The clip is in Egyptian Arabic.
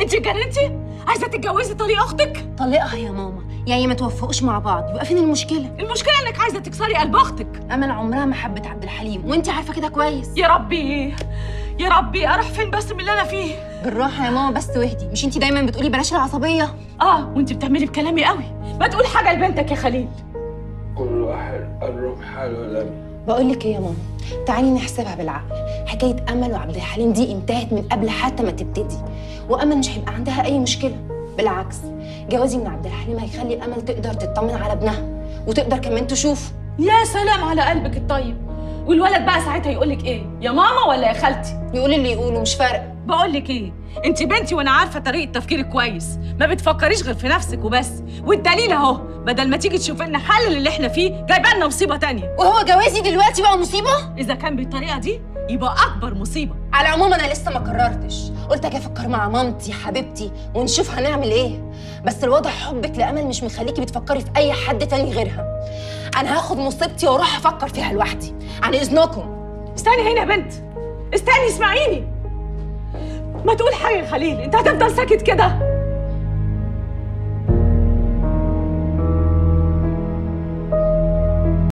انت اتجننتي عايزه تتجوزي طليق اختك طلقها يا ماما يعني ما توفقوش مع بعض يبقى فين المشكله المشكله انك عايزه تكسري قلب اختك امل عمرها ما حبت عبد الحليم وانت عارفه كده كويس يا ربي يا ربي اروح فين بس من اللي انا فيه بالراحه يا ماما بس واهدي مش انت دايما بتقولي بلاش العصبيه اه وانت بتعملي بكلامي قوي ما تقول حاجه لبنتك يا خليل كل واحد قرب حاله لم بقول لك ايه يا ماما تعالي نحسبها بالعقل حكايه امل وعبد الحليم دي انتهت من قبل حتى ما تبتدي وامل مش هيبقى عندها اي مشكله بالعكس جوازي من عبد الحليم هيخلي امل تقدر تطمن على ابنها وتقدر كمان تشوفه يا سلام على قلبك الطيب والولد بقى ساعتها يقول لك ايه يا ماما ولا يا خالتي يقول اللي يقوله مش فارقه بقول لك ايه انت بنتي وانا عارفه طريقه تفكيرك كويس ما بتفكريش غير في نفسك وبس والدليل اهو بدل ما تيجي تشوف لنا حل للي احنا فيه جايبه لنا مصيبه تانية وهو جوازي دلوقتي بقى مصيبه اذا كان بالطريقه دي يبقى اكبر مصيبه على العموم انا لسه ما قررتش قلت اجي افكر مع مامتي حبيبتي ونشوف هنعمل ايه بس الواضح حبك لامل مش مخليكي بتفكري في اي حد تاني غيرها انا هاخد مصيبتي واروح افكر فيها لوحدي عن اذنكم استني هنا يا بنت استني اسمعيني ما تقول حاجه يا خليل انت هتفضل ساكت كده